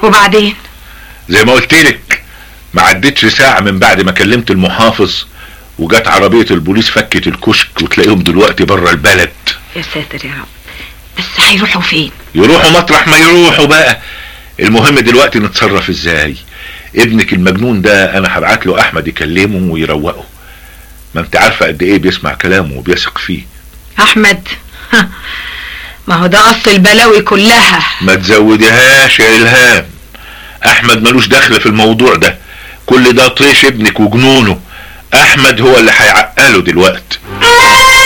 وبعدين زي ما قلت لك ما عدتش ساعة من بعد ما كلمت المحافظ وجت عربية البوليس فكت الكشك وتلاقيهم دلوقتي بره البلد يا ساتر يا رب بس هيروحوا فين يروحوا مطرح ما يروحوا بقى المهم دلوقتي نتصرف ازاي ابنك المجنون ده انا هبعت له احمد يكلمه ويروقه ما انت عارفة قد ايه بيسمع كلامه وبيثق فيه احمد ما هو ده اصل البلاوي كلها ما تزوديهاش يا الهام احمد ملوش دخل في الموضوع ده كل ده طيش ابنك وجنونه احمد هو اللي هيعقله دلوقتي